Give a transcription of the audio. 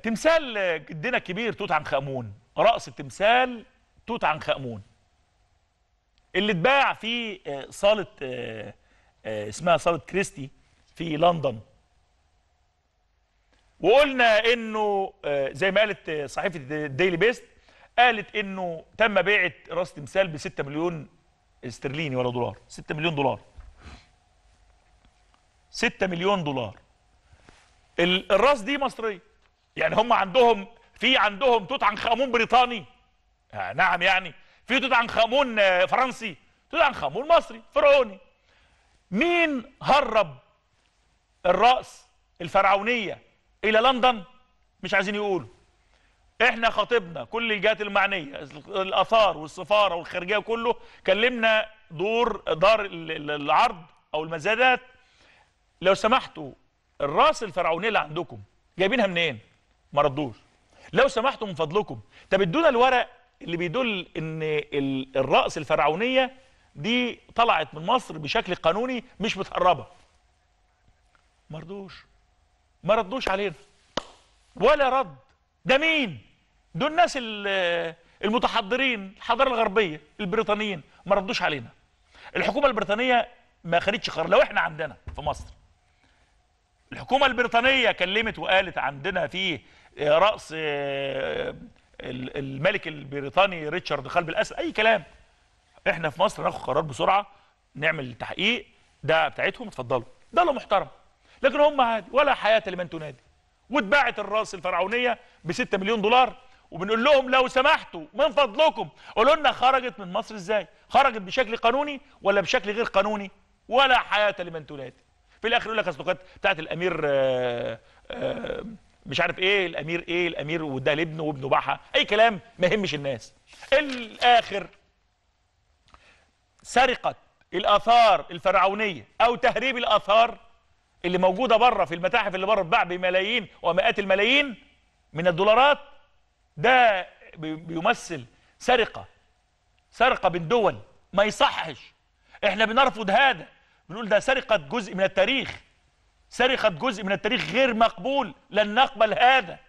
تمثال آه، جدنا الكبير توت عنخ امون راس التمثال توت عنخ امون اللي اتباع في آه، صاله آه، آه، اسمها صاله كريستي في لندن وقلنا انه آه، زي ما قالت آه، صحيفه الديلي بيست قالت انه تم بيع راس تمثال ب 6 مليون استرليني ولا دولار 6 مليون دولار 6 مليون دولار ال- الراس دي مصريه يعني هم عندهم في عندهم توت عنخ امون بريطاني آه نعم يعني في توت عنخ امون آه، فرنسي توت عنخ امون مصري فرعوني مين هرب الراس الفرعونيه الى لندن مش عايزين يقولوا احنا خاطبنا كل الجهات المعنيه الاثار والسفاره والخارجيه كله كلمنا دور دار ال- ال- العرض او المزادات لو سمحتوا الراس الفرعونيه اللي عندكم جايبينها منين ما ردوش لو سمحتوا من فضلكم طب ادونا الورق اللي بيدل ان ال- الراس الفرعونيه دي طلعت من مصر بشكل قانوني مش متهربه ما ردوش ما ردوش علينا ولا رد ده مين دول الناس ال- المتحضرين الحضاره الغربيه البريطانيين ما ردوش علينا الحكومه البريطانيه ما خدتش قرار لو احنا عندنا في مصر الحكومه البريطانيه كلمت وقالت عندنا في آه، راس آه، ال- الملك البريطاني ريتشارد قلب الاسد اي كلام احنا في مصر ناخد قرار بسرعه نعمل تحقيق ده بتاعتهم اتفضلوا ده له محترم لكن هم عادي ولا حياه لمن تنادي واتباعت الراس الفرعونيه ب 6 مليون دولار وبنقول لهم لو سمحتوا من فضلكم قولوا لنا خرجت من مصر ازاي خرجت بشكل قانوني ولا بشكل غير قانوني ولا حياه لمن تنادي في الاخر يقول لك اصل كانت بتاعت الامير آه، آه، مش عارف ايه الامير ايه الامير وده لابنه وابنه باعها اي كلام ما يهمش الناس الاخر سرقه الاثار الفرعونيه او تهريب الاثار اللي موجوده بره في المتاحف اللي بره بتباع بملايين ومئات الملايين من الدولارات ده بي- بيمثل سرقه سرقه بين دول ما يصحش احنا بنرفض هذا بنقول ده سرقه جزء من التاريخ سرقه جزء من التاريخ غير مقبول لن نقبل هذا